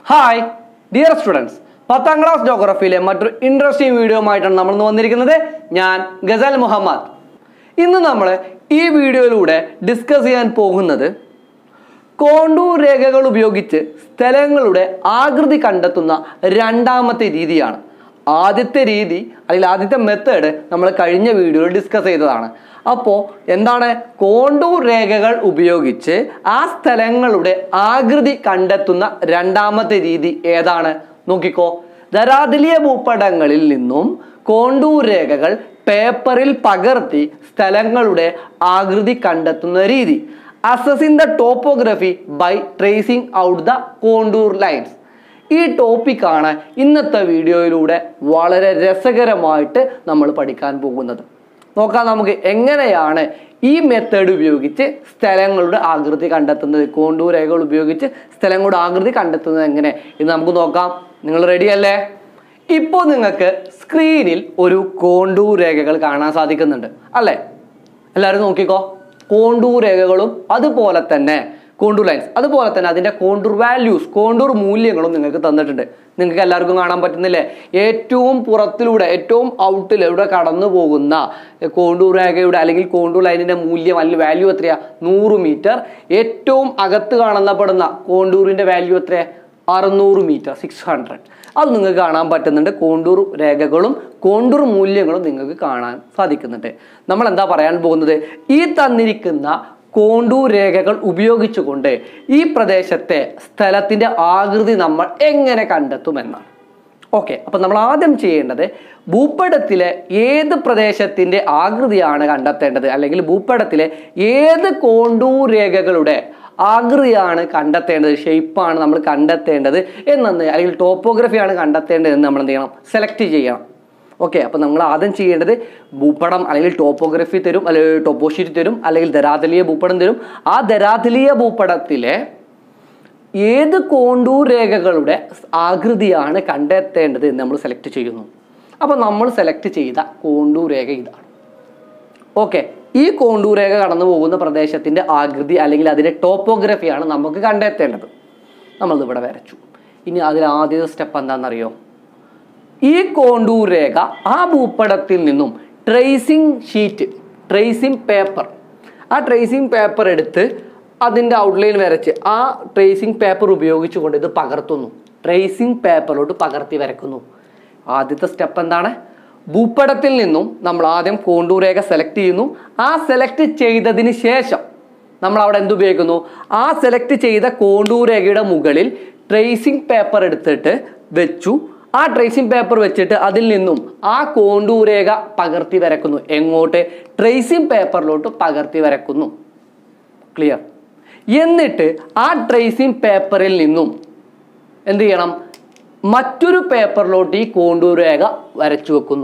Hi dear students പത്താം class ജോഗ്രഫിയിലെ മറ്റൊരു ഇൻട്രസ്റ്റിംഗ് വീഡിയോ ആയിട്ടാണ് നമ്മൾ ഇന്ന് വന്നിരിക്കുന്നത് ഞാൻ ഗസൽ മുഹമ്മദ് ഇന്ന് നമ്മൾ ഈ വീഡിയോയിലൂടെ ഡിസ്കസ് ചെയ്യാൻ പോകുന്നത് കോണ്ടൂർ രേഖകൾ ഉപയോഗിച്ച് സ്ഥലങ്ങളുടെ ആകൃതി കണ്ടെത്തുന്ന രണ്ടാമത്തെ രീതിയാണ് ആദ്യത്തെ രീതി അല്ലെങ്കിൽ ആദ്യത്തെ മെത്തേഡ് നമ്മൾ കഴിഞ്ഞ വീഡിയോയിൽ ഡിസ്കസ് ചെയ്തതാണ് അപ്പോൾ എന്താണ് കോണ്ടൂർ രേഖകൾ ഉപയോഗിച്ച് ആ സ്ഥലങ്ങളുടെ ആകൃതി കണ്ടെത്തുന്ന രണ്ടാമത്തെ രീതി ഏതാണ് നോക്കിക്കോ ധരാതലീയ ഭൂപടങ്ങളിൽ നിന്നും കോണ്ടൂർ രേഖകൾ പേപ്പറിൽ പകർത്തി സ്ഥലങ്ങളുടെ ആകൃതി കണ്ടെത്തുന്ന രീതി assessing the topography by tracing out the contour lines ഈ ടോപ്പിക്കാണ് ഇന്നത്തെ വീഡിയോയിലൂടെ വളരെ രസകരമായിട്ട് നമ്മൾ പഠിക്കാൻ പോകുന്നത് നോക്കാം നമുക്ക് എങ്ങനെയാണ് ഈ മെത്തേഡ് ഉപയോഗിച്ച് സ്ഥലങ്ങളുടെ ആകൃതി കണ്ടെത്തുന്നത് കോണ്ടൂർ രേഖകൾ ഉപയോഗിച്ച് സ്ഥലങ്ങളുടെ ആകൃതി കണ്ടെത്തുന്നത് എങ്ങനെ എന്ന് നമുക്ക് നോക്കാം നിങ്ങൾ റെഡി അല്ലേ ഇപ്പോൾ നിങ്ങൾക്ക് സ്ക്രീനിൽ ഒരു കോണ്ടൂർ രേഖകൾ കാണാൻ സാധിക്കുന്നുണ്ട് അല്ലേ എല്ലാവരും നോക്കിക്കോ കോണ്ടൂർ രേഖകളും അതുപോലെ തന്നെ കോണ്ടൂർ ലൈൻസ് അതുപോലെ തന്നെ അതിന്റെ കോണ്ടൂർ വാല്യൂസ് കോണ്ടൂർ മൂല്യങ്ങളും നിങ്ങൾക്ക് തന്നിട്ടുണ്ട് നിങ്ങൾക്ക് എല്ലാവർക്കും കാണാൻ പറ്റുന്നില്ലേ ഏറ്റവും പുറത്തിലൂടെ ഏറ്റവും ഔട്ടിലൂടെ കടന്നു പോകുന്ന കോണ്ടൂർ രേഖയുടെ അല്ലെങ്കിൽ കോണ്ടൂർ ലൈനിന്റെ മൂല്യം അല്ലെങ്കിൽ വാല്യൂ എത്രയാ നൂറ് മീറ്റർ ഏറ്റവും അകത്ത് കാണപ്പെടുന്ന കോണ്ടൂറിന്റെ വാല്യൂ എത്രയാ അറുന്നൂറ് മീറ്റർ സിക്സ് ഹൺഡ്രഡ് അത് നിങ്ങൾക്ക് കാണാൻ പറ്റുന്നുണ്ട് കോണ്ടൂർ രേഖകളും കോണ്ടൂർ മൂല്യങ്ങളും നിങ്ങൾക്ക് കാണാൻ സാധിക്കുന്നുണ്ട് നമ്മൾ എന്താ പറയാൻ പോകുന്നത് ഈ തന്നിരിക്കുന്ന കോണ്ടൂർ രേഖകൾ ഉപയോഗിച്ചുകൊണ്ട് ഈ പ്രദേശത്തെ സ്ഥലത്തിന്റെ ആകൃതി നമ്മൾ എങ്ങനെ കണ്ടെത്തുമെന്നാണ് ഓക്കെ അപ്പൊ നമ്മൾ ആദ്യം ചെയ്യേണ്ടത് ഭൂപടത്തിലെ ഏത് പ്രദേശത്തിന്റെ ആകൃതിയാണ് കണ്ടെത്തേണ്ടത് അല്ലെങ്കിൽ ഭൂപടത്തിലെ ഏത് കോണ്ടൂർ രേഖകളുടെ ആകൃതിയാണ് കണ്ടെത്തേണ്ടത് ഷേപ്പാണ് നമ്മൾ കണ്ടെത്തേണ്ടത് എന്നത് അല്ലെങ്കിൽ ടോപ്പോഗ്രഫിയാണ് കണ്ടെത്തേണ്ടത് എന്ന് നമ്മൾ എന്ത് ചെയ്യണം സെലക്ട് ചെയ്യണം ഓക്കെ അപ്പം നമ്മൾ ആദ്യം ചെയ്യേണ്ടത് ഭൂപടം അല്ലെങ്കിൽ ടോപ്പോഗ്രഫി തരും അല്ലെങ്കിൽ ടോപ്പോഷീറ്റ് തരും അല്ലെങ്കിൽ ധരാതലീയ ഭൂപടം തരും ആ ധരാതലീയ ഭൂപടത്തിലെ ഏത് കോണ്ടൂർ രേഖകളുടെ ആകൃതിയാണ് കണ്ടെത്തേണ്ടത് എന്ന് നമ്മൾ സെലക്ട് ചെയ്യുന്നു അപ്പം നമ്മൾ സെലക്ട് ചെയ്ത കോണ്ടൂർ രേഖ ഇതാണ് ഓക്കെ ഈ കോണ്ടൂർ രേഖ കടന്നു പോകുന്ന പ്രദേശത്തിന്റെ ആകൃതി അല്ലെങ്കിൽ അതിന്റെ ടോപ്പോഗ്രഫിയാണ് നമുക്ക് കണ്ടെത്തേണ്ടത് നമ്മളിത് ഇവിടെ വരച്ചു ഇനി അതിൽ ആദ്യത്തെ സ്റ്റെപ്പ് എന്താണെന്നറിയോ ഈ കോണ്ടൂർ രേഖ ആ ഭൂപടത്തിൽ നിന്നും ട്രേസിംഗ് ഷീറ്റ് ട്രേസിംഗ് പേപ്പർ ആ ട്രേസിംഗ് പേപ്പർ എടുത്ത് അതിൻ്റെ ഔട്ട്ലൈൻ വരച്ച് ആ ട്രേസിംഗ് പേപ്പർ ഉപയോഗിച്ചുകൊണ്ട് ഇത് പകർത്തുന്നു ട്രേസിംഗ് പേപ്പറിലോട്ട് പകർത്തി വരക്കുന്നു ആദ്യത്തെ സ്റ്റെപ്പ് എന്താണ് ഭൂപടത്തിൽ നിന്നും നമ്മൾ ആദ്യം കോണ്ടൂർ രേഖ സെലക്ട് ചെയ്യുന്നു ആ സെലക്ട് ചെയ്തതിന് ശേഷം നമ്മൾ അവിടെ എന്തുപയോഗിക്കുന്നു ആ സെലക്ട് ചെയ്ത കോണ്ടൂർ രേഖയുടെ മുകളിൽ ട്രേസിംഗ് പേപ്പർ എടുത്തിട്ട് വെച്ചു ആ ട്രേസിംഗ് പേപ്പർ വെച്ചിട്ട് അതിൽ നിന്നും ആ കോണ്ടൂർ രേഖ പകർത്തി വരക്കുന്നു എങ്ങോട്ട് ട്രേസിംഗ് പേപ്പറിലോട്ട് പകർത്തി വരക്കുന്നു ക്ലിയർ എന്നിട്ട് ആ ട്രേസിംഗ് പേപ്പറിൽ നിന്നും എന്ത് ചെയ്യണം മറ്റൊരു പേപ്പറിലോട്ട് ഈ കോണ്ടൂർ രേഖ വരച്ചു വെക്കുന്നു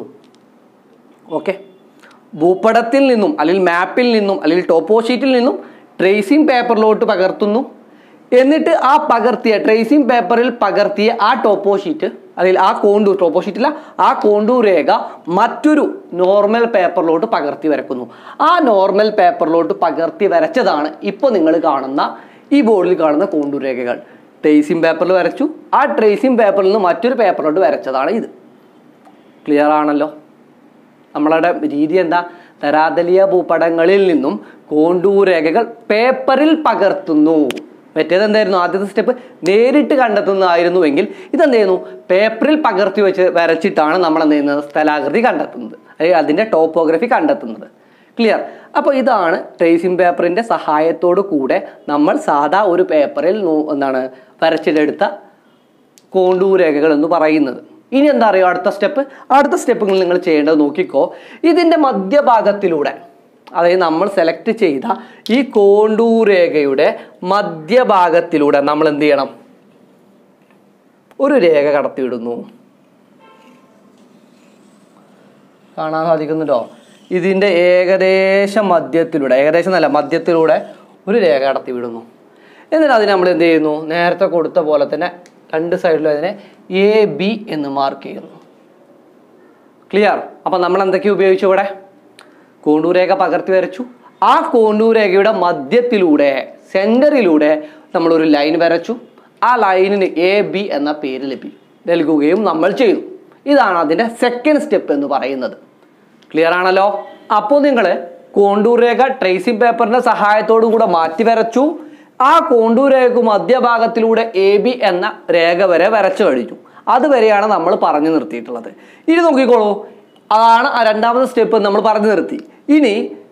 ഓക്കെ ഭൂപടത്തിൽ നിന്നും അല്ലെങ്കിൽ മാപ്പിൽ നിന്നും അല്ലെങ്കിൽ ടോപ്പോ ഷീറ്റിൽ നിന്നും ട്രേസിംഗ് പേപ്പറിലോട്ട് പകർത്തുന്നു എന്നിട്ട് ആ പകർത്തിയ ട്രേസിംഗ് പേപ്പറിൽ പകർത്തിയ ആ ടോപ്പോ ഷീറ്റ് അല്ലെങ്കിൽ ആ കോണ്ടൂർ ടോപ്പോ ഷീറ്റില്ല ആ കോണ്ടൂർ രേഖ മറ്റൊരു നോർമൽ പേപ്പറിലോട്ട് പകർത്തി വരക്കുന്നു ആ നോർമൽ പേപ്പറിലോട്ട് പകർത്തി വരച്ചതാണ് ഇപ്പോൾ നിങ്ങൾ കാണുന്ന ഈ ബോർഡിൽ കാണുന്ന കോണ്ടൂർ രേഖകൾ ട്രേസിംഗ് പേപ്പറിൽ വരച്ചു ആ ട്രേസിംഗ് പേപ്പറിൽ നിന്ന് മറ്റൊരു പേപ്പറിലോട്ട് വരച്ചതാണ് ഇത് ക്ലിയർ ആണല്ലോ നമ്മളുടെ രീതി എന്താ തരാതലീയ ഭൂപടങ്ങളിൽ നിന്നും കോണ്ടൂർ രേഖകൾ പേപ്പറിൽ പകർത്തുന്നു മറ്റേത് എന്തായിരുന്നു ആദ്യത്തെ സ്റ്റെപ്പ് നേരിട്ട് കണ്ടെത്തുന്നതായിരുന്നുവെങ്കിൽ ഇതെന്ത് ചെയ്യുന്നു പേപ്പറിൽ പകർത്തി വെച്ച് വരച്ചിട്ടാണ് നമ്മൾ എന്ത് ചെയ്യുന്നത് സ്ഥലാകൃതി കണ്ടെത്തുന്നത് അല്ലെങ്കിൽ അതിൻ്റെ ടോപ്പോഗ്രഫി കണ്ടെത്തുന്നത് ക്ലിയർ അപ്പോൾ ഇതാണ് ട്രേസിംഗ് പേപ്പറിൻ്റെ സഹായത്തോടു കൂടെ നമ്മൾ സാധാ ഒരു പേപ്പറിൽ നോ- എന്താണ് വരച്ചിട്ടെടുത്ത കോണ്ടൂർ രേഖകൾ എന്ന് പറയുന്നത് ഇനി എന്താ അറിയോ അടുത്ത സ്റ്റെപ്പ് അടുത്ത സ്റ്റെപ്പുകൾ നിങ്ങൾ ചെയ്യേണ്ടത് നോക്കിക്കോ ഇതിൻ്റെ മധ്യഭാഗത്തിലൂടെ അതായത് നമ്മൾ സെലക്ട് ചെയ്ത ഈ കോണ്ടൂർ രേഖയുടെ മധ്യഭാഗത്തിലൂടെ നമ്മൾ എന്ത് ചെയ്യണം ഒരു രേഖ കടത്തിവിടുന്നു കാണാൻ സാധിക്കുന്നുണ്ടോ ഇതിൻ്റെ ഏകദേശം മധ്യത്തിലൂടെ ഏകദേശം നല്ല മധ്യത്തിലൂടെ ഒരു രേഖ കടത്തി വിടുന്നു എന്നിട്ട് അതിന് നമ്മൾ എന്ത് ചെയ്യുന്നു നേരത്തെ കൊടുത്ത പോലെ തന്നെ രണ്ട് സൈഡിലും അതിനെ എ ബി എന്ന് മാർക്ക് ചെയ്യുന്നു ക്ലിയർ അപ്പം നമ്മൾ എന്തൊക്കെ ഉപയോഗിച്ചു ഇവിടെ കോണ്ടൂർ രേഖ പകർത്തി വരച്ചു ആ കോണ്ടൂർ രേഖയുടെ മധ്യത്തിലൂടെ സെന്ററിലൂടെ നമ്മളൊരു ലൈൻ വരച്ചു ആ ലൈനിന് എ ബി എന്ന പേര് ലഭി നൽകുകയും നമ്മൾ ചെയ്തു ഇതാണ് അതിൻ്റെ സെക്കൻഡ് സ്റ്റെപ്പ് എന്ന് പറയുന്നത് ക്ലിയർ ആണല്ലോ അപ്പോൾ നിങ്ങൾ കോണ്ടൂർ രേഖ ട്രേസിംഗ് പേപ്പറിന്റെ സഹായത്തോടു കൂടെ മാറ്റി വരച്ചു ആ കോണ്ടൂർ രേഖക്ക് മധ്യഭാഗത്തിലൂടെ എ ബി എന്ന രേഖ വരെ വരച്ചു കഴിഞ്ഞു അതുവരെയാണ് നമ്മൾ പറഞ്ഞു നിർത്തിയിട്ടുള്ളത് ഇനി നോക്കിക്കോളൂ അതാണ് ആ രണ്ടാമത്തെ സ്റ്റെപ്പ് നമ്മൾ പറഞ്ഞു നിർത്തി ഇനി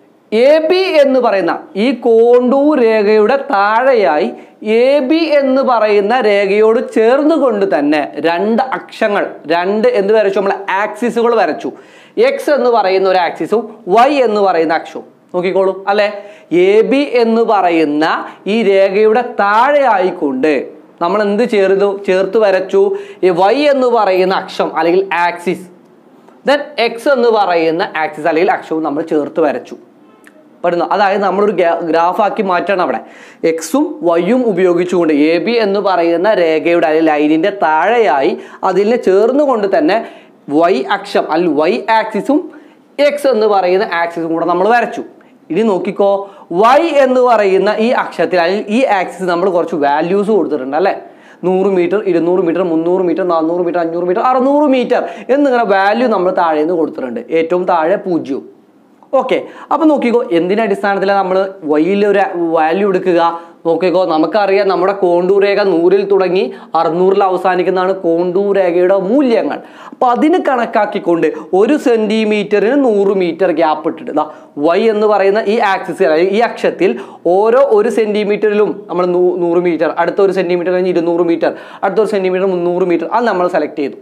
എ ബി എന്ന് പറയുന്ന ഈ കോണ്ടൂർ രേഖയുടെ താഴെയായി എ ബി എന്ന് പറയുന്ന രേഖയോട് ചേർന്നുകൊണ്ട് തന്നെ രണ്ട് അക്ഷങ്ങൾ രണ്ട് എന്ത് വരച്ചു നമ്മൾ ആക്സിസുകൾ വരച്ചു എക്സ് എന്ന് പറയുന്ന ഒരു ആക്സിസും വൈ എന്ന് പറയുന്ന അക്ഷവും നോക്കിക്കോളൂ അല്ലെ എ ബി എന്ന് പറയുന്ന ഈ രേഖയുടെ താഴെ ആയിക്കൊണ്ട് നമ്മൾ എന്ത് ചേർന്നു ചേർത്ത് വരച്ചു ഈ വൈ എന്ന് പറയുന്ന അക്ഷം അല്ലെങ്കിൽ ആക്സിസ് ദെൻ എക്സ് എന്ന് പറയുന്ന ആക്സിസ് അല്ലെങ്കിൽ അക്ഷവും നമ്മൾ ചേർത്ത് വരച്ചു പെടുന്നു അതായത് നമ്മളൊരു ഗ്രാഫാക്കി മാറ്റണം അവിടെ എക്സും വൈയും ഉപയോഗിച്ചുകൊണ്ട് എ ബി എന്ന് പറയുന്ന രേഖയുടെ അല്ലെങ്കിൽ ലൈനിന്റെ താഴെയായി അതിനെ ചേർന്നുകൊണ്ട് തന്നെ വൈ അക്ഷം അല്ലെങ്കിൽ വൈ ആക്സിസും എക്സ് എന്ന് പറയുന്ന ആക്സിസും കൂടെ നമ്മൾ വരച്ചു ഇനി നോക്കിക്കോ വൈ എന്ന് പറയുന്ന ഈ അക്ഷത്തിൽ അല്ലെങ്കിൽ ഈ ആക്സിസ് നമ്മൾ കുറച്ച് വാല്യൂസ് കൊടുത്തിട്ടുണ്ട് അല്ലേ നൂറ് മീറ്റർ ഇരുന്നൂറ് മീറ്റർ മുന്നൂറ് മീറ്റർ നാനൂറ് മീറ്റർ അഞ്ഞൂറ് മീറ്റർ അറുന്നൂറ് മീറ്റർ എന്നിങ്ങനെ വാല്യൂ നമ്മൾ താഴെ നിന്ന് കൊടുത്തിട്ടുണ്ട് ഏറ്റവും താഴെ പൂജ്യവും ഓക്കെ അപ്പൊ നോക്കിക്കോ എന്തിന്റെ അടിസ്ഥാനത്തിലാണ് നമ്മൾ വൈയിൽ ഒരു വാല്യൂ എടുക്കുക നോക്കിക്കോ നമുക്കറിയാം നമ്മുടെ കോണ്ടൂർ രേഖ നൂറിൽ തുടങ്ങി അറുന്നൂറിൽ അവസാനിക്കുന്നതാണ് കോണ്ടൂർ രേഖയുടെ മൂല്യങ്ങൾ അപ്പൊ അതിന് കണക്കാക്കിക്കൊണ്ട് ഒരു സെന്റിമീറ്ററിന് നൂറ് മീറ്റർ ഗ്യാപ്പ് ഇട്ടിട്ട് ദാ വൈ എന്ന് പറയുന്ന ഈ ആക്സിസ് അല്ലെങ്കിൽ ഈ അക്ഷത്തിൽ ഓരോ ഒരു സെന്റിമീറ്ററിലും നമ്മൾ നൂ- നൂറ് മീറ്റർ അടുത്ത ഒരു സെന്റിമീറ്റർ കഴിഞ്ഞ് ഇരുന്നൂറ് മീറ്റർ അടുത്ത ഒരു സെന്റിമീറ്റർ മുന്നൂറ് മീറ്റർ അത് നമ്മൾ സെലക്ട് ചെയ്തു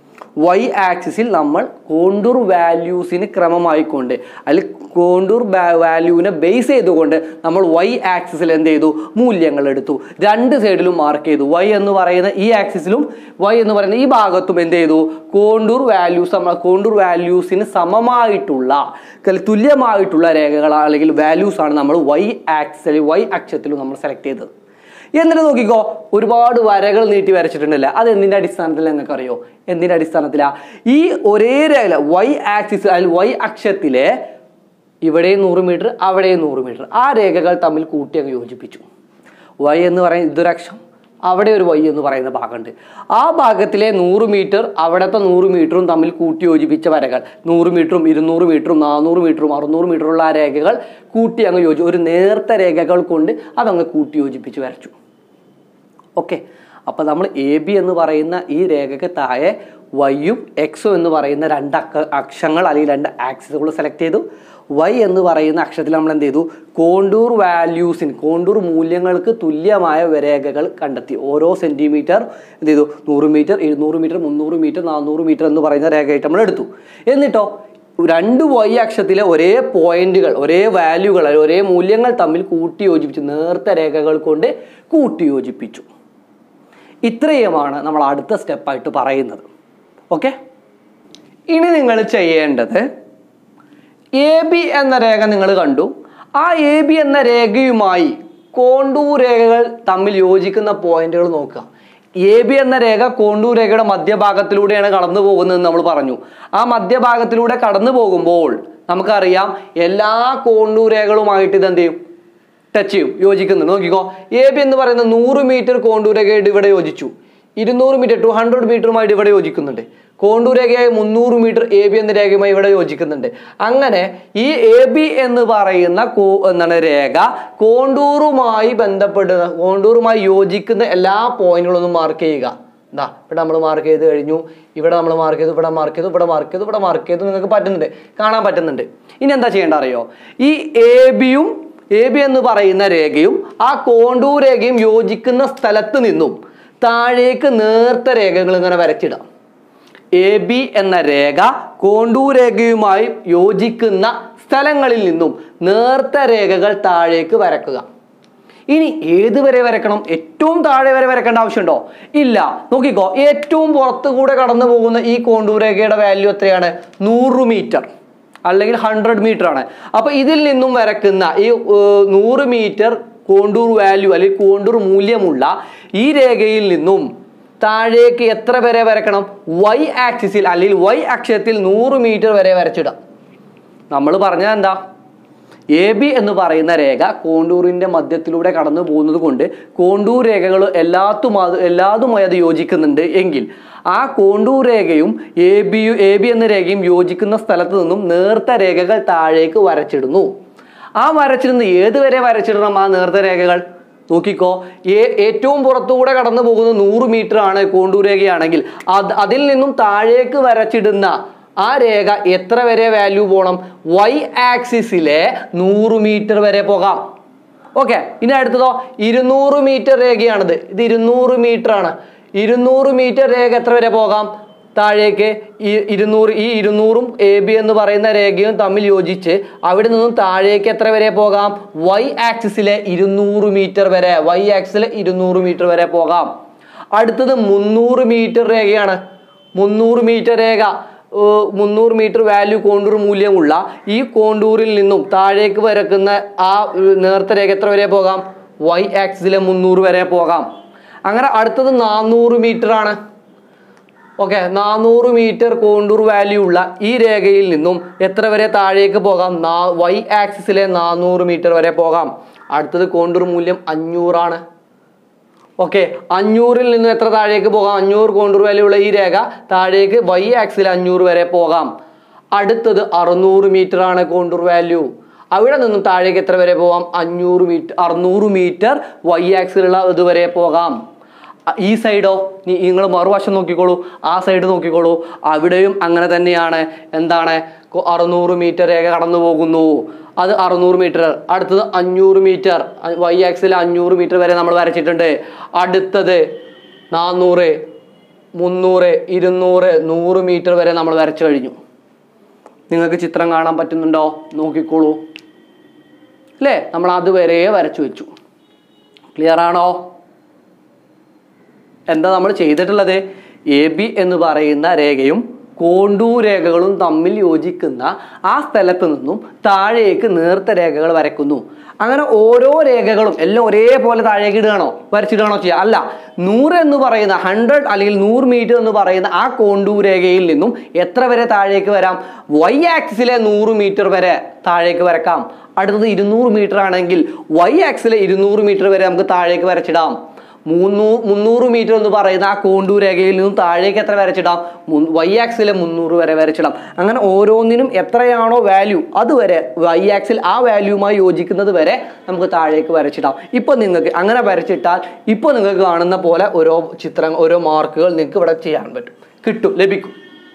വൈ ആക്സിസിൽ നമ്മൾ കോണ്ടൂർ വാല്യൂസിന് ക്രമമായിക്കൊണ്ട് അല്ലെങ്കിൽ കോണ്ടൂർ വാല്യൂവിനെ ബേസ് ചെയ്തുകൊണ്ട് നമ്മൾ വൈ ആക്സിസിൽ എന്ത് ചെയ്തു മൂല്യങ്ങൾ എടുത്തു രണ്ട് സൈഡിലും മാർക്ക് ചെയ്തു വൈ എന്ന് പറയുന്ന ഈ ആക്സിസിലും വൈ എന്ന് പറയുന്ന ഈ ഭാഗത്തും എന്ത് ചെയ്തു കോണ്ടൂർ വാല്യൂസ് കോണ്ടൂർ വാല്യൂസിന് സമമായിട്ടുള്ള അല്ലെങ്കിൽ തുല്യമായിട്ടുള്ള രേഖകൾ അല്ലെങ്കിൽ വാല്യൂസ് ആണ് നമ്മൾ വൈ ആക്സിസ് അല്ലെങ്കിൽ വൈ അക്ഷത്തിലും നമ്മൾ സെലക്ട് ചെയ്തത് എന്നിട്ട് നോക്കിക്കോ ഒരുപാട് വരകൾ നീട്ടി വരച്ചിട്ടുണ്ടല്ലേ അത് എന്തിന്റെ അടിസ്ഥാനത്തിൽ നിങ്ങൾക്ക് അറിയോ എന്തിന്റെ അടിസ്ഥാനത്തിലാ ഈ ഒരേ രേഖ വൈ ആക്സിസ് അല്ലെങ്കിൽ വൈ അക്ഷത്തിലെ ഇവിടെയും നൂറ് മീറ്റർ അവിടെയും നൂറ് മീറ്റർ ആ രേഖകൾ തമ്മിൽ കൂട്ടി അങ്ങ് യോജിപ്പിച്ചു വൈ എന്ന് പറയുന്ന ഇതൊരു അക്ഷം അവിടെ ഒരു വൈ എന്ന് പറയുന്ന ഭാഗമുണ്ട് ആ ഭാഗത്തിലെ നൂറ് മീറ്റർ അവിടുത്തെ നൂറ് മീറ്ററും തമ്മിൽ കൂട്ടി യോജിപ്പിച്ച വരകൾ നൂറ് മീറ്ററും ഇരുന്നൂറ് മീറ്ററും നാനൂറ് മീറ്ററും അറുന്നൂറ് മീറ്ററുള്ള ആ രേഖകൾ കൂട്ടി അങ്ങ് യോജി ഒരു നേർത്ത രേഖകൾ കൊണ്ട് അതങ്ങ് കൂട്ടി യോജിപ്പിച്ച് വരച്ചു ഓക്കെ അപ്പോൾ നമ്മൾ എ ബി എന്ന് പറയുന്ന ഈ രേഖയ്ക്ക് താഴെ വൈയും എക്സും എന്ന് പറയുന്ന രണ്ട് അക്ക അക്ഷങ്ങൾ അല്ലെങ്കിൽ രണ്ട് ആക്സിസുകൾ സെലക്ട് ചെയ്തു വൈ എന്ന് പറയുന്ന അക്ഷരത്തിൽ നമ്മൾ എന്ത് ചെയ്തു കോണ്ടൂർ വാല്യൂസിന് കോണ്ടൂർ മൂല്യങ്ങൾക്ക് തുല്യമായ രേഖകൾ കണ്ടെത്തി ഓരോ സെന്റിമീറ്റർ എന്ത് ചെയ്തു നൂറ് മീറ്റർ ഇരുന്നൂറ് മീറ്റർ മുന്നൂറ് മീറ്റർ നാനൂറ് മീറ്റർ എന്ന് പറയുന്ന രേഖയായിട്ട് നമ്മൾ എടുത്തു എന്നിട്ടോ രണ്ട് വൈ അക്ഷത്തിലെ ഒരേ പോയിന്റുകൾ ഒരേ വാല്യൂകൾ ഒരേ മൂല്യങ്ങൾ തമ്മിൽ കൂട്ടി യോജിപ്പിച്ചു നേർത്ത രേഖകൾ കൊണ്ട് കൂട്ടി യോജിപ്പിച്ചു ഇത്രയുമാണ് നമ്മൾ അടുത്ത സ്റ്റെപ്പായിട്ട് പറയുന്നത് ഓക്കെ ഇനി നിങ്ങൾ ചെയ്യേണ്ടത് എ ബി എന്ന രേഖ നിങ്ങൾ കണ്ടു ആ എ ബി എന്ന രേഖയുമായി കോണ്ടൂർ രേഖകൾ തമ്മിൽ യോജിക്കുന്ന പോയിന്റുകൾ നോക്കുക എ ബി എന്ന രേഖ കോണ്ടൂർ രേഖയുടെ മധ്യഭാഗത്തിലൂടെയാണ് കടന്നു പോകുന്നതെന്ന് നമ്മൾ പറഞ്ഞു ആ മധ്യഭാഗത്തിലൂടെ കടന്നു പോകുമ്പോൾ നമുക്കറിയാം എല്ലാ കോണ്ടൂർ രേഖകളുമായിട്ട് ഇത് എന്ത് ചെയ്യും ടച്ച് ചെയ്യും യോജിക്കുന്നുണ്ട് നോക്കിക്കോ എ ബി എന്ന് പറയുന്ന നൂറ് മീറ്റർ കോണ്ടൂർ രേഖയായിട്ട് ഇവിടെ യോജിച്ചു ഇരുന്നൂറ് മീറ്റർ ടു ഹൺഡ്രഡ് മീറ്ററുമായിട്ട് ഇവിടെ യോജിക്കുന്നുണ്ട് കോണ്ടൂർ രേഖയായ മുന്നൂറ് മീറ്റർ എ ബി എന്ന രേഖയുമായി ഇവിടെ യോജിക്കുന്നുണ്ട് അങ്ങനെ ഈ എ ബി എന്ന് പറയുന്ന കോ എന്താണ് രേഖ കോണ്ടൂറുമായി ബന്ധപ്പെടുന്ന കോണ്ടൂറുമായി യോജിക്കുന്ന എല്ലാ പോയിന്റുകളൊന്നും മാർക്ക് ചെയ്യുക എന്താ ഇവിടെ നമ്മൾ മാർക്ക് ചെയ്ത് കഴിഞ്ഞു ഇവിടെ നമ്മൾ മാർക്ക് ചെയ്തു ഇവിടെ മാർക്ക് ചെയ്തു ഇവിടെ മാർക്ക് ചെയ്തു ഇവിടെ മാർക്ക് ചെയ്തു നിങ്ങൾക്ക് പറ്റുന്നുണ്ട് കാണാൻ പറ്റുന്നുണ്ട് ഇനി എന്താ ചെയ്യേണ്ട അറിയോ ഈ എ ബിയും എ ബി എന്ന് പറയുന്ന രേഖയും ആ കോണ്ടൂർ രേഖയും യോജിക്കുന്ന സ്ഥലത്ത് നിന്നും താഴേക്ക് നേർത്ത രേഖകൾ ഇങ്ങനെ വരച്ചിടാം എ ബി എന്ന രേഖ കോണ്ടൂർ രേഖയുമായി യോജിക്കുന്ന സ്ഥലങ്ങളിൽ നിന്നും നേർത്ത രേഖകൾ താഴേക്ക് വരക്കുക ഇനി ഏത് വരെ വരക്കണം ഏറ്റവും താഴെ വരെ വരക്കേണ്ട ആവശ്യമുണ്ടോ ഇല്ല നോക്കിക്കോ ഏറ്റവും പുറത്തു കൂടെ കടന്നു പോകുന്ന ഈ കോണ്ടൂർ രേഖയുടെ വാല്യൂ എത്രയാണ് നൂറ് മീറ്റർ അല്ലെങ്കിൽ ഹൺഡ്രഡ് മീറ്റർ ആണ് അപ്പൊ ഇതിൽ നിന്നും വരക്കുന്ന ഈ ഏർ, നൂറ് മീറ്റർ കോണ്ടൂർ വാല്യൂ അല്ലെങ്കിൽ കോണ്ടൂർ മൂല്യമുള്ള ഈ രേഖയിൽ നിന്നും താഴേക്ക് എത്ര വരെ വരക്കണം വൈ ആക്സിസിൽ അല്ലെങ്കിൽ വൈ അക്ഷത്തിൽ നൂറ് മീറ്റർ വരെ വരച്ചിടാം നമ്മൾ പറഞ്ഞത് എന്താ എ ബി എന്ന് പറയുന്ന രേഖ കോണ്ടൂറിന്റെ മധ്യത്തിലൂടെ കടന്നു പോകുന്നത് കൊണ്ട് കോണ്ടൂർ രേഖകൾ എല്ലാത്തും അത് എല്ലാതുമായി അത് യോജിക്കുന്നുണ്ട് എങ്കിൽ ആ കോണ്ടൂർ രേഖയും എ ബിയു എ ബി എന്ന രേഖയും യോജിക്കുന്ന സ്ഥലത്ത് നിന്നും നേർത്ത രേഖകൾ താഴേക്ക് വരച്ചിടുന്നു ആ വരച്ചിടുന്ന ഏത് വരെ വരച്ചിടണം ആ നേർത്ത രേഖകൾ നോക്കിക്കോ ഏ- ഏറ്റവും പുറത്തുകൂടെ കടന്നു പോകുന്ന നൂറ് മീറ്റർ ആണ് കോണ്ടൂർ രേഖയാണെങ്കിൽ അത് അതിൽ നിന്നും താഴേക്ക് വരച്ചിടുന്ന ആ രേഖ എത്ര വരെ വാല്യൂ പോകണം വൈ ആക്സിസിലെ നൂറ് മീറ്റർ വരെ പോകാം ഓക്കെ ഇനി അടുത്തതോ ഇരുന്നൂറ് മീറ്റർ രേഖയാണിത് ഇത് ഇരുന്നൂറ് മീറ്റർ ആണ് ഇരുന്നൂറ് മീറ്റർ രേഖ എത്ര വരെ പോകാം താഴേക്ക് ഈ ഇരുന്നൂറ് ഈ ഇരുന്നൂറും എ ബി എന്ന് പറയുന്ന രേഖയും തമ്മിൽ യോജിച്ച് അവിടെ നിന്നും താഴേക്ക് എത്ര വരെ പോകാം വൈ ആക്സിസിലെ ഇരുന്നൂറ് മീറ്റർ വരെ വൈ ആക്സിസിലെ ഇരുന്നൂറ് മീറ്റർ വരെ പോകാം അടുത്തത് മുന്നൂറ് മീറ്റർ രേഖയാണ് മുന്നൂറ് മീറ്റർ രേഖ ഏർ മുന്നൂറ് മീറ്റർ വാല്യൂ കോണ്ടൂർ മൂല്യമുള്ള ഈ കോണ്ടൂറിൽ നിന്നും താഴേക്ക് വരക്കുന്ന ആ ഏർ നേർത്ത രേഖ എത്ര വരെ പോകാം വൈ ആക്സിസിലെ മുന്നൂറ് വരെ പോകാം അങ്ങനെ അടുത്തത് നാനൂറ് മീറ്റർ ആണ് ഓക്കെ നാനൂറ് മീറ്റർ കോണ്ടൂർ വാല്യൂ ഉള്ള ഈ രേഖയിൽ നിന്നും എത്ര വരെ താഴേക്ക് പോകാം നാ- വൈ ആക്സിസിലെ നാനൂറ് മീറ്റർ വരെ പോകാം അടുത്തത് കോണ്ടൂർ മൂല്യം അഞ്ഞൂറാണ് ഓക്കെ അഞ്ഞൂറിൽ നിന്ന് എത്ര താഴേക്ക് പോകാം അഞ്ഞൂറ് കോണ്ടൂർ വാല്യൂ ഉള്ള ഈ രേഖ താഴേക്ക് വൈ ആക്സിൽ അഞ്ഞൂറ് വരെ പോകാം അടുത്തത് അറുന്നൂറ് മീറ്റർ ആണ് കോണ്ടൂർ വാല്യൂ അവിടെ നിന്നും താഴേക്ക് എത്ര വരെ പോകാം അഞ്ഞൂറ് മീറ്റർ അറുന്നൂറ് മീറ്റർ വൈ ആക്സിലുള്ള ഇതുവരെ പോകാം അ- ഈ സൈഡോ നിങ്ങൾ മറുവശം നോക്കിക്കോളൂ ആ സൈഡ് നോക്കിക്കോളൂ അവിടെയും അങ്ങനെ തന്നെയാണ് എന്താണ് കൊ- അറുന്നൂറ് മീറ്റർ രേഖ കടന്നു പോകുന്നു അത് അറുന്നൂറ് മീറ്റർ അടുത്തത് അഞ്ഞൂറ് മീറ്റർ വൈ ആക്സിൽ അഞ്ഞൂറ് മീറ്റർ വരെ നമ്മൾ വരച്ചിട്ടുണ്ട് അടുത്തത് നാന്നൂറ് മുന്നൂറ് ഇരുന്നൂറ് നൂറ് മീറ്റർ വരെ നമ്മൾ വരച്ചു കഴിഞ്ഞു നിങ്ങൾക്ക് ചിത്രം കാണാൻ പറ്റുന്നുണ്ടോ നോക്കിക്കോളൂ അല്ലേ നമ്മൾ അതുവരെ വരച്ചു വെച്ചു ക്ലിയർ ആണോ എന്താ നമ്മൾ ചെയ്തിട്ടുള്ളത് എ ബി എന്ന് പറയുന്ന രേഖയും കോണ്ടൂർ രേഖകളും തമ്മിൽ യോജിക്കുന്ന ആ സ്ഥലത്ത് നിന്നും താഴേക്ക് നേർത്ത രേഖകൾ വരയ്ക്കുന്നു അങ്ങനെ ഓരോ രേഖകളും എല്ലാം ഒരേപോലെ താഴേക്ക് ഇടുകയാണോ വരച്ചിടുകയാണോ ചെയ്യുക അല്ല നൂറ് എന്ന് പറയുന്ന ഹൺഡ്രഡ് അല്ലെങ്കിൽ നൂറ് മീറ്റർ എന്ന് പറയുന്ന ആ കോണ്ടൂർ രേഖയിൽ നിന്നും എത്ര വരെ താഴേക്ക് വരാം വൈ ആക്സിസിലെ നൂറ് മീറ്റർ വരെ താഴേക്ക് വരക്കാം അടുത്തത് ഇരുന്നൂറ് മീറ്റർ ആണെങ്കിൽ വൈ ആക്സിലെ ഇരുന്നൂറ് മീറ്റർ വരെ നമുക്ക് താഴേക്ക് വരച്ചിടാം മൂന്നൂ മുന്നൂറ് മീറ്റർ എന്ന് പറയുന്ന ആ കോണ്ടൂർ രേഖയിൽ നിന്നും താഴേക്ക് എത്ര വരച്ചിടാം വൈ ആക്സിലെ മുന്നൂറ് വരെ വരച്ചിടാം അങ്ങനെ ഓരോന്നിനും എത്രയാണോ വാല്യൂ അതുവരെ വൈ ആക്സിൽ ആ വാല്യൂമായി യോജിക്കുന്നത് വരെ നമുക്ക് താഴേക്ക് വരച്ചിടാം ഇപ്പൊ നിങ്ങൾക്ക് അങ്ങനെ വരച്ചിട്ടാൽ ഇപ്പൊ നിങ്ങൾക്ക് കാണുന്ന പോലെ ഓരോ ചിത്രം ഓരോ മാർക്കുകൾ നിങ്ങൾക്ക് ഇവിടെ ചെയ്യാൻ പറ്റും കിട്ടും ലഭിക്കും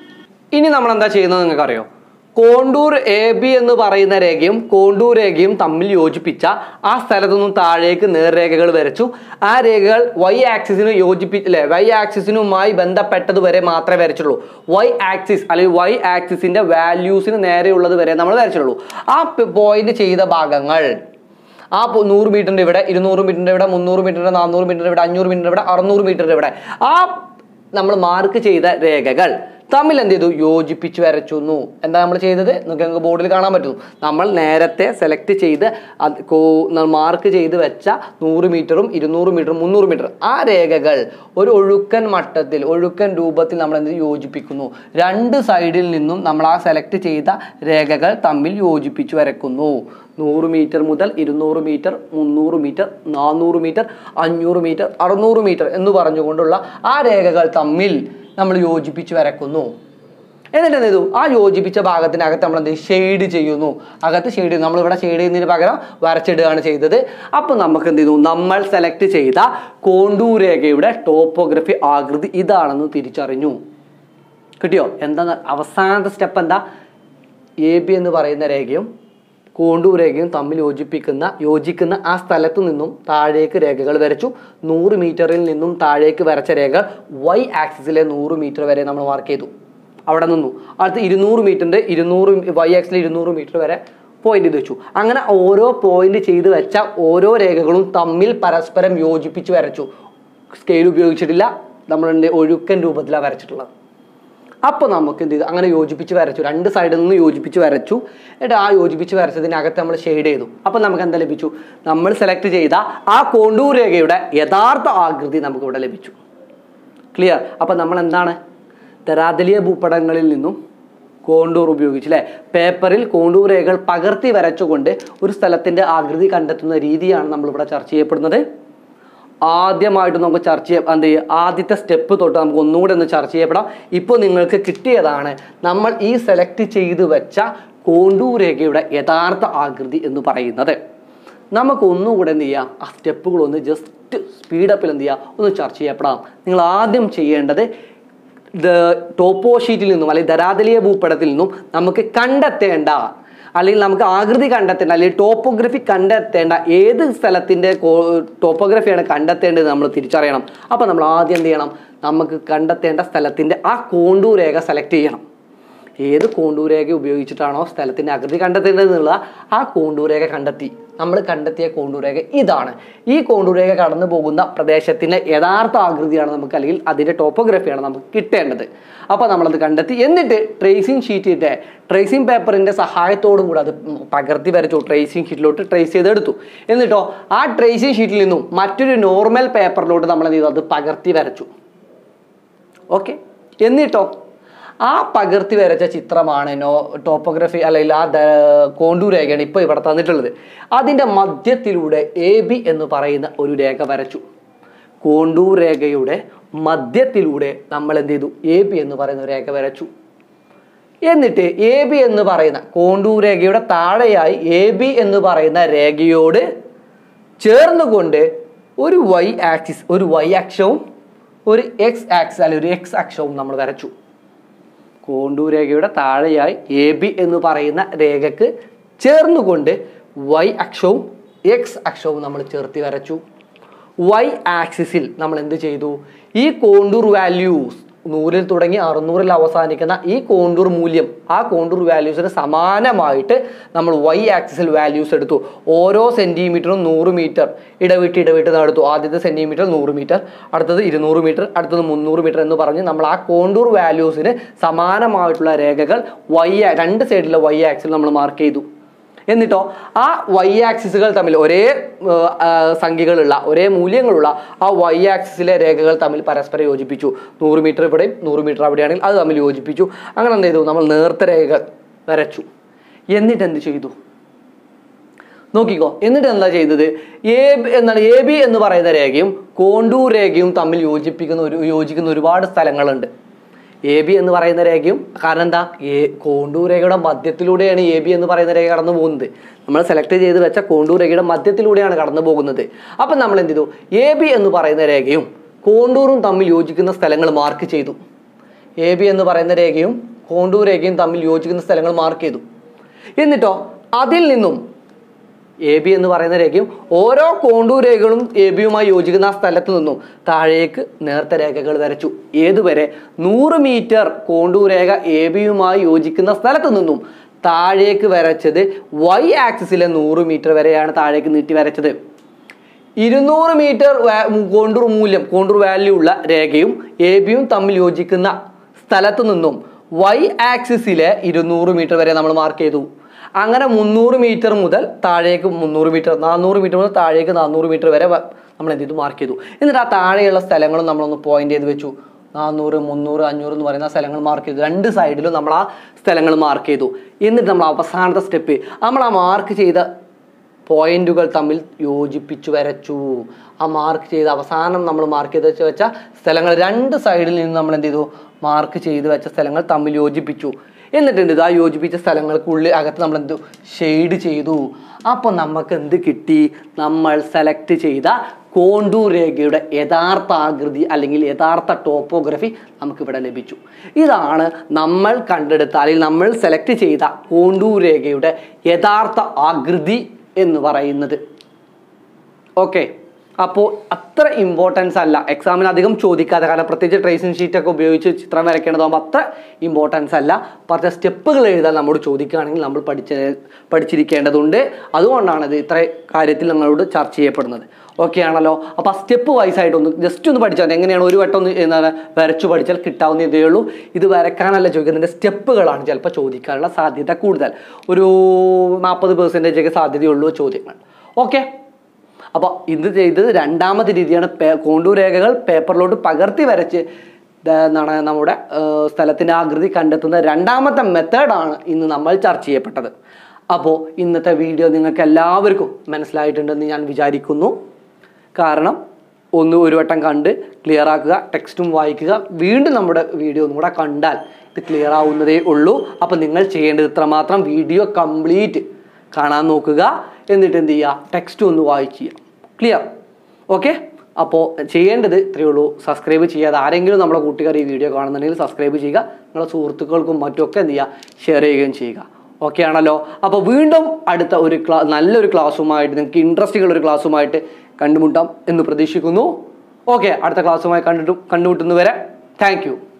ഇനി നമ്മൾ എന്താ ചെയ്യുന്നത് നിങ്ങൾക്ക് അറിയോ കോണ്ടൂർ എ ബി എന്ന് പറയുന്ന രേഖയും കോണ്ടൂർ രേഖയും തമ്മിൽ യോജിപ്പിച്ച ആ സ്ഥലത്തു നിന്നും താഴേക്ക് നേർരേഖകൾ വരച്ചു ആ രേഖകൾ വൈ ആക്സിസിന് യോജിപ്പിച്ചില്ലേ വൈ ആക്സിസിനുമായി ബന്ധപ്പെട്ടത് വരെ മാത്രമേ വരച്ചുള്ളൂ വൈ ആക്സിസ് അല്ലെങ്കിൽ വൈ ആക്സിസിന്റെ വാല്യൂസിന് നേരെയുള്ളത് വരെ നമ്മൾ വരച്ചുള്ളൂ ആ പോയിന്റ് ചെയ്ത ഭാഗങ്ങൾ ആ പൊ- നൂറ് മീറ്ററിന്റെ ഇവിടെ ഇരുന്നൂറ് മീറ്ററിന്റെ ഇവിടെ മുന്നൂറ് മീറ്ററിന്റെ നാനൂറ് മീറ്ററിന്റെ ഇവിടെ അഞ്ഞൂറ് മീറ്ററിന്റെ ഇവിടെ അറുന്നൂറ് മീറ്ററിന്റെ ഇവിടെ ആ നമ്മൾ മാർക്ക് ചെയ്ത രേഖകൾ തമ്മിൽ എന്ത് ചെയ്തു യോജിപ്പിച്ച് വരച്ചുന്നു എന്താ നമ്മൾ ചെയ്തത് നിങ്ങൾക്ക് ബോർഡിൽ കാണാൻ പറ്റുന്നു നമ്മൾ നേരത്തെ സെലക്ട് ചെയ്ത് അത് മാർക്ക് ചെയ്ത് വെച്ച നൂറ് മീറ്ററും ഇരുന്നൂറ് മീറ്ററും മുന്നൂറ് മീറ്റർ ആ രേഖകൾ ഒരു ഒഴുക്കൻ മട്ടത്തിൽ ഒഴുക്കൻ രൂപത്തിൽ നമ്മൾ എന്ത് ചെയ്തു? യോജിപ്പിക്കുന്നു രണ്ട് സൈഡിൽ നിന്നും നമ്മൾ ആ സെലക്ട് ചെയ്ത രേഖകൾ തമ്മിൽ യോജിപ്പിച്ച് വരക്കുന്നു നൂറ് മീറ്റർ മുതൽ ഇരുന്നൂറ് മീറ്റർ മുന്നൂറ് മീറ്റർ നാനൂറ് മീറ്റർ അഞ്ഞൂറ് മീറ്റർ അറുന്നൂറ് മീറ്റർ എന്ന് പറഞ്ഞുകൊണ്ടുള്ള ആ രേഖകൾ തമ്മിൽ നമ്മൾ യോജിപ്പിച്ച് വരക്കുന്നു എന്നിട്ട് എന്ത് ചെയ്തു ആ യോജിപ്പിച്ച ഭാഗത്തിനകത്ത് നമ്മൾ എന്ത് ഷെയ്ഡ് ചെയ്യുന്നു അകത്ത് ഷെയ്ഡ് നമ്മൾ ഇവിടെ ഷെയ്ഡ് ചെയ്യുന്നതിന് പകരം വരച്ചിടുകയാണ് ചെയ്തത് അപ്പം നമുക്ക് എന്ത് ചെയ്തു നമ്മൾ സെലക്ട് ചെയ്ത കോണ്ടൂർ രേഖയുടെ ടോപ്പോഗ്രഫി ആകൃതി ഇതാണെന്ന് തിരിച്ചറിഞ്ഞു കിട്ടിയോ എന്താ അവസാനത്തെ സ്റ്റെപ്പ് എന്താ എ ബി എന്ന് പറയുന്ന രേഖയും കോണ്ടൂർ രേഖയും തമ്മിൽ യോജിപ്പിക്കുന്ന യോജിക്കുന്ന ആ സ്ഥലത്തു നിന്നും താഴേക്ക് രേഖകൾ വരച്ചു നൂറ് മീറ്ററിൽ നിന്നും താഴേക്ക് വരച്ച രേഖകൾ വൈ ആക്സിസിലെ നൂറ് മീറ്റർ വരെ നമ്മൾ മാർക്ക് ചെയ്തു അവിടെ നിന്നു അടുത്ത് ഇരുന്നൂറ് മീറ്ററിൻ്റെ ഇരുന്നൂറ് വൈ ആക്സിലെ ഇരുന്നൂറ് മീറ്റർ വരെ പോയിന്റ് ചെയ്ത് വെച്ചു അങ്ങനെ ഓരോ പോയിന്റ് ചെയ്ത് വെച്ച ഓരോ രേഖകളും തമ്മിൽ പരസ്പരം യോജിപ്പിച്ച് വരച്ചു സ്കെയിൽ ഉപയോഗിച്ചിട്ടില്ല നമ്മളുടെ ഒഴുക്കൻ രൂപത്തിലാണ് വരച്ചിട്ടുള്ളത് അപ്പോൾ നമുക്ക് എന്ത് ചെയ്തു അങ്ങനെ യോജിപ്പിച്ച് വരച്ചു രണ്ട് സൈഡിൽ നിന്ന് യോജിപ്പിച്ച് വരച്ചു എന്നിട്ട് ആ യോജിപ്പിച്ച് വരച്ചതിനകത്ത് നമ്മൾ ഷെയ്ഡ് ചെയ്തു അപ്പോൾ നമുക്ക് എന്താ ലഭിച്ചു നമ്മൾ സെലക്ട് ചെയ്ത ആ കോണ്ടൂർ രേഖയുടെ യഥാർത്ഥ ആകൃതി നമുക്ക് ഇവിടെ ലഭിച്ചു ക്ലിയർ അപ്പോൾ നമ്മൾ എന്താണ് തരാതലിയ ഭൂപടങ്ങളിൽ നിന്നും കോണ്ടൂർ ഉപയോഗിച്ച് അല്ലേ പേപ്പറിൽ കോണ്ടൂർ രേഖകൾ പകർത്തി വരച്ചുകൊണ്ട് ഒരു സ്ഥലത്തിന്റെ ആകൃതി കണ്ടെത്തുന്ന രീതിയാണ് നമ്മളിവിടെ ചർച്ച ചെയ്യപ്പെടുന്നത് ആദ്യമായിട്ട് നമുക്ക് ചർച്ച ചെയ്യാം എന്ത് ചെയ്യുക ആദ്യത്തെ സ്റ്റെപ്പ് തൊട്ട് നമുക്ക് ഒന്നുകൂടെ ഒന്ന് ചർച്ച ചെയ്യപ്പെടാം ഇപ്പോൾ നിങ്ങൾക്ക് കിട്ടിയതാണ് നമ്മൾ ഈ സെലക്ട് ചെയ്ത് വെച്ച കോണ്ടൂർ രേഖയുടെ യഥാർത്ഥ ആകൃതി എന്ന് പറയുന്നത് നമുക്ക് ഒന്നുകൂടെ എന്ത് ചെയ്യാം ആ സ്റ്റെപ്പുകളൊന്ന് ജസ്റ്റ് സ്പീഡപ്പിൽ എന്ത് ചെയ്യാം ഒന്ന് ചർച്ച ചെയ്യപ്പെടാം നിങ്ങൾ ആദ്യം ചെയ്യേണ്ടത് ടോപ്പോ ഷീറ്റിൽ നിന്നും അല്ലെങ്കിൽ ധരാതലീയ ഭൂപടത്തിൽ നിന്നും നമുക്ക് കണ്ടെത്തേണ്ട അല്ലെങ്കിൽ നമുക്ക് ആകൃതി കണ്ടെത്തേണ്ട അല്ലെങ്കിൽ ടോപ്പോഗ്രഫി കണ്ടെത്തേണ്ട ഏത് സ്ഥലത്തിൻ്റെ ടോപ്പോഗ്രഫിയാണ് കണ്ടെത്തേണ്ടത് നമ്മൾ തിരിച്ചറിയണം അപ്പോൾ നമ്മൾ ആദ്യം എന്ത് ചെയ്യണം നമുക്ക് കണ്ടെത്തേണ്ട സ്ഥലത്തിൻ്റെ ആ കോണ്ടൂർ രേഖ സെലക്ട് ചെയ്യണം ഏത് കോണ്ടൂർ രേഖ ഉപയോഗിച്ചിട്ടാണോ സ്ഥലത്തിൻ്റെ ആകൃതി കണ്ടെത്തേണ്ടത് എന്നുള്ള ആ കോണ്ടൂർ രേഖ കണ്ടെത്തി നമ്മൾ കണ്ടെത്തിയ കോണ്ടൂർ രേഖ ഇതാണ് ഈ കോണ്ടൂർ രേഖ കടന്നു പോകുന്ന പ്രദേശത്തിൻ്റെ യഥാർത്ഥ ആകൃതിയാണ് നമുക്ക് അല്ലെങ്കിൽ അതിൻ്റെ ടോപ്പോഗ്രഫിയാണ് നമുക്ക് കിട്ടേണ്ടത് അപ്പോൾ നമ്മളത് കണ്ടെത്തി എന്നിട്ട് ട്രേസിങ് ഷീറ്റിൻ്റെ ട്രേസിങ് പേപ്പറിൻ്റെ സഹായത്തോടും കൂടെ അത് പകർത്തി വരച്ചു ട്രേസിങ് ഷീറ്റിലോട്ട് ട്രേസ് ചെയ്തെടുത്തു എന്നിട്ടോ ആ ട്രേസിങ് ഷീറ്റിൽ നിന്നും മറ്റൊരു നോർമൽ പേപ്പറിലോട്ട് നമ്മൾ എന്ത് ചെയ്തു അത് പകർത്തി വരച്ചു ഓക്കെ എന്നിട്ടോ ആ പകർത്തി വരച്ച ചിത്രമാണ് നോ ടോപ്പോഗ്രഫി അല്ലെങ്കിൽ ആ ദ- കോണ്ടൂർ രേഖയാണ് ഇപ്പോൾ ഇവിടെ തന്നിട്ടുള്ളത് അതിൻ്റെ മധ്യത്തിലൂടെ എ ബി എന്ന് പറയുന്ന ഒരു രേഖ വരച്ചു കോണ്ടൂർ രേഖയുടെ മധ്യത്തിലൂടെ നമ്മൾ എന്ത് ചെയ്തു എ ബി എന്ന് പറയുന്ന ഒരു രേഖ വരച്ചു എന്നിട്ട് എ ബി എന്ന് പറയുന്ന കോണ്ടൂർ രേഖയുടെ താഴെയായി എ ബി എന്ന് പറയുന്ന രേഖയോട് ചേർന്നുകൊണ്ട് ഒരു വൈ ആക്സിസ് ഒരു വൈ അക്ഷവും ഒരു എക്സ് ആക്സിസ് അല്ലെങ്കിൽ ഒരു എക്സ് അക്ഷവും നമ്മൾ വരച്ചു കോണ്ടൂർ രേഖയുടെ താഴെയായി എ ബി എന്ന് പറയുന്ന രേഖക്ക് ചേർന്നുകൊണ്ട് വൈ അക്ഷവും എക്സ് അക്ഷവും നമ്മൾ ചേർത്തി വരച്ചു വൈ ആക്സിസിൽ നമ്മൾ എന്ത് ചെയ്തു ഈ കോണ്ടൂർ വാല്യൂസ് നൂറിൽ തുടങ്ങി അറുന്നൂറിൽ അവസാനിക്കുന്ന ഈ കോണ്ടൂർ മൂല്യം ആ കോണ്ടൂർ വാല്യൂസിന് സമാനമായിട്ട് നമ്മൾ വൈ ആക്സിസിൽ വാല്യൂസ് എടുത്തു ഓരോ സെൻറ്റിമീറ്ററും നൂറ് മീറ്റർ ഇടവിട്ട് ഇടവിട്ട് നടത്തു ആദ്യത്തെ സെൻറ്റിമീറ്റർ നൂറ് മീറ്റർ അടുത്തത് ഇരുന്നൂറ് മീറ്റർ അടുത്തത് മുന്നൂറ് മീറ്റർ എന്ന് പറഞ്ഞ് നമ്മൾ ആ കോണ്ടൂർ വാല്യൂസിന് സമാനമായിട്ടുള്ള രേഖകൾ വൈ രണ്ട് സൈഡിലെ വൈ ആക്സിൽ നമ്മൾ മാർക്ക് ചെയ്തു എന്നിട്ടോ ആ വൈ ആക്സിസുകൾ തമ്മിൽ ഒരേ ഏർ, ആ, സംഖ്യകളുള്ള ഒരേ മൂല്യങ്ങളുള്ള ആ വൈ ആക്സിസിലെ രേഖകൾ തമ്മിൽ പരസ്പരം യോജിപ്പിച്ചു നൂറ് മീറ്റർ ഇവിടെയും നൂറ് മീറ്റർ അവിടെയാണെങ്കിൽ അത് തമ്മിൽ യോജിപ്പിച്ചു അങ്ങനെ എന്ത് ചെയ്തു നമ്മൾ നേർത്ത രേഖകൾ വരച്ചു എന്നിട്ട് എന്ത് ചെയ്തു നോക്കിക്കോ എന്നിട്ട് എന്താ ചെയ്തത് എ എന്താണ് എ ബി എന്ന് പറയുന്ന രേഖയും കോണ്ടൂർ രേഖയും തമ്മിൽ യോജിപ്പിക്കുന്ന ഒരു യോജിക്കുന്ന ഒരുപാട് സ്ഥലങ്ങളുണ്ട് എ ബി എന്ന് പറയുന്ന രേഖയും കാരണം എന്താ എ കോണ്ടൂർ രേഖയുടെ മധ്യത്തിലൂടെയാണ് എ ബി എന്ന് പറയുന്ന രേഖ കടന്നു പോകുന്നത് നമ്മൾ സെലക്ട് ചെയ്ത് വെച്ച കോണ്ടൂർ രേഖയുടെ മധ്യത്തിലൂടെയാണ് കടന്നു പോകുന്നത് അപ്പം നമ്മൾ എന്ത് ചെയ്തു എ ബി എന്ന് പറയുന്ന രേഖയും കോണ്ടൂറും തമ്മിൽ യോജിക്കുന്ന സ്ഥലങ്ങൾ മാർക്ക് ചെയ്തു എ ബി എന്ന് പറയുന്ന രേഖയും കോണ്ടൂർ രേഖയും തമ്മിൽ യോജിക്കുന്ന സ്ഥലങ്ങൾ മാർക്ക് ചെയ്തു എന്നിട്ടോ അതിൽ നിന്നും എ ബി എന്ന് പറയുന്ന രേഖയും ഓരോ കോണ്ടൂർ രേഖകളും എ ബിയുമായി യോജിക്കുന്ന ആ സ്ഥലത്ത് നിന്നും താഴേക്ക് നേർത്ത രേഖകൾ വരച്ചു ഏതുവരെ നൂറ് മീറ്റർ കോണ്ടൂർ രേഖ എ ബിയുമായി യോജിക്കുന്ന സ്ഥലത്ത് നിന്നും താഴേക്ക് വരച്ചത് വൈ ആക്സിസിലെ നൂറ് മീറ്റർ വരെയാണ് താഴേക്ക് നീട്ടി വരച്ചത് ഇരുന്നൂറ് മീറ്റർ കോണ്ടൂർ മൂല്യം കോണ്ടൂർ വാല്യൂ ഉള്ള രേഖയും എ ബിയും തമ്മിൽ യോജിക്കുന്ന സ്ഥലത്ത് നിന്നും വൈ ആക്സിസിലെ ഇരുന്നൂറ് മീറ്റർ വരെ നമ്മൾ മാർക്ക് ചെയ്തു അങ്ങനെ മുന്നൂറ് മീറ്റർ മുതൽ താഴേക്ക് മുന്നൂറ് മീറ്റർ നാനൂറ് മീറ്റർ മുതൽ താഴേക്ക് നാനൂറ് മീറ്റർ വരെ വ- നമ്മൾ എന്ത് ചെയ്തു മാർക്ക് ചെയ്തു എന്നിട്ട് ആ താഴെയുള്ള സ്ഥലങ്ങളും നമ്മളൊന്ന് പോയിന്റ് ചെയ്ത് വെച്ചു നാനൂറ് മുന്നൂറ് അഞ്ഞൂറ് എന്ന് പറയുന്ന സ്ഥലങ്ങൾ മാർക്ക് ചെയ്തു രണ്ട് സൈഡിലും നമ്മൾ ആ സ്ഥലങ്ങൾ മാർക്ക് ചെയ്തു എന്നിട്ട് നമ്മൾ അവസാനത്തെ സ്റ്റെപ്പ് നമ്മൾ ആ മാർക്ക് ചെയ്ത പോയിന്റുകൾ തമ്മിൽ യോജിപ്പിച്ചു വരച്ചു ആ മാർക്ക് ചെയ്ത് അവസാനം നമ്മൾ മാർക്ക് ചെയ്ത് വെച്ച് വെച്ച സ്ഥലങ്ങൾ രണ്ട് സൈഡിൽ നിന്ന് നമ്മൾ എന്ത് ചെയ്തു മാർക്ക് ചെയ്ത് വെച്ച സ്ഥലങ്ങൾ തമ്മിൽ യോജിപ്പിച്ചു എന്നിട്ട് എന്ത് ചെയ്തു ആ യോജിപ്പിച്ച സ്ഥലങ്ങൾക്കുള്ളിൽ അകത്ത് നമ്മൾ എന്ത് ഷെയ്ഡ് ചെയ്തു അപ്പോൾ നമുക്ക് എന്ത് കിട്ടി നമ്മൾ സെലക്ട് ചെയ്ത കോണ്ടൂർ രേഖയുടെ യഥാർത്ഥ ആകൃതി അല്ലെങ്കിൽ യഥാർത്ഥ ടോപ്പോഗ്രഫി നമുക്കിവിടെ ലഭിച്ചു ഇതാണ് നമ്മൾ കണ്ടെടുത്ത അല്ലെങ്കിൽ നമ്മൾ സെലക്ട് ചെയ്ത കോണ്ടൂർ രേഖയുടെ യഥാർത്ഥ ആകൃതി എന്ന് പറയുന്നത് ഓക്കെ അപ്പോൾ അത്ര ഇമ്പോർട്ടൻസ് അല്ല എക്സാമിന് അധികം ചോദിക്കാതെ കാരണം പ്രത്യേകിച്ച് ട്രേസിംഗ് ഷീറ്റ് ഒക്കെ ഉപയോഗിച്ച് ചിത്രം വരയ്ക്കേണ്ടതാകുമ്പോൾ അത്ര ഇമ്പോർട്ടൻസ് അല്ല പറഞ്ഞ സ്റ്റെപ്പുകൾ എഴുതാൻ നമ്മോട് ചോദിക്കുകയാണെങ്കിൽ നമ്മൾ പഠിച്ച പഠിച്ചിരിക്കേണ്ടതുണ്ട് അതുകൊണ്ടാണ് ഇത് ഇത്ര കാര്യത്തിൽ നമ്മളോട് ചർച്ച ചെയ്യപ്പെടുന്നത് ഓക്കെ ആണല്ലോ അപ്പോൾ ആ സ്റ്റെപ്പ് വൈസ് ആയിട്ട് ഒന്ന് ജസ്റ്റ് ഒന്ന് പഠിച്ചാൽ മതി എങ്ങനെയാണ് ഒരു വട്ടം ഒന്ന് എന്താണ് വരച്ചു പഠിച്ചാൽ കിട്ടാവുന്ന ഇതേ ഉള്ളൂ ഇത് വരക്കാനല്ല ചോദിക്കുന്നതിൻ്റെ സ്റ്റെപ്പുകളാണ് ചിലപ്പോൾ ചോദിക്കാനുള്ള സാധ്യത കൂടുതൽ ഒരു നാൽപ്പത് പെർസെൻറ്റേജ് ഒക്കെ സാധ്യതയുള്ളൂ ചോദ്യങ്ങൾ ഓക്കെ അപ്പോൾ ഇത് ചെയ്തത് രണ്ടാമത്തെ രീതിയാണ് പേ കോണ്ടൂർ രേഖകൾ പേപ്പറിലോട്ട് പകർത്തി വരച്ച് ദ- എന്താണ് നമ്മുടെ ഏർ, സ്ഥലത്തിൻ്റെ ആകൃതി കണ്ടെത്തുന്ന രണ്ടാമത്തെ മെത്തേഡാണ് ഇന്ന് നമ്മൾ ചർച്ച ചെയ്യപ്പെട്ടത് അപ്പോൾ ഇന്നത്തെ വീഡിയോ നിങ്ങൾക്ക് എല്ലാവർക്കും മനസ്സിലായിട്ടുണ്ടെന്ന് ഞാൻ വിചാരിക്കുന്നു കാരണം ഒന്ന് ഒരു വട്ടം കണ്ട് ക്ലിയർ ആക്കുക ടെക്സ്റ്റും വായിക്കുക വീണ്ടും നമ്മുടെ വീഡിയോ ഒന്നും കൂടെ കണ്ടാൽ ഇത് ക്ലിയർ ആവുന്നതേ ഉള്ളൂ അപ്പോൾ നിങ്ങൾ ചെയ്യേണ്ടത് ഇത്രമാത്രം വീഡിയോ കംപ്ലീറ്റ് കാണാൻ നോക്കുക എന്നിട്ട് എന്ത് ചെയ്യുക ടെക്സ്റ്റ് ഒന്ന് വായിക്കുക ക്ലിയർ ഓക്കെ അപ്പോൾ ചെയ്യേണ്ടത് ഇത്രയേ ഉള്ളൂ സബ്സ്ക്രൈബ് ചെയ്യാതെ ആരെങ്കിലും നമ്മളെ കൂട്ടുകാർ ഈ വീഡിയോ കാണുന്നുണ്ടെങ്കിൽ സബ്സ്ക്രൈബ് ചെയ്യുക നിങ്ങളുടെ സുഹൃത്തുക്കൾക്കും മറ്റുമൊക്കെ എന്ത് ചെയ്യുക ഷെയർ ചെയ്യുകയും ചെയ്യുക ഓക്കെ ആണല്ലോ അപ്പോൾ വീണ്ടും അടുത്ത ഒരു ക്ലാ നല്ലൊരു ക്ലാസ്സുമായിട്ട് നിങ്ങൾക്ക് ഇൻട്രസ്റ്റിംഗ് ഉള്ള ഒരു ക്ലാസ്സുമായിട്ട് കണ്ടുമുട്ടാം എന്ന് പ്രതീക്ഷിക്കുന്നു ഓക്കെ അടുത്ത ക്ലാസ്സുമായി കണ്ടിട്ട് കണ്ടുമുട്ടുന്നവരെ താങ്ക് യു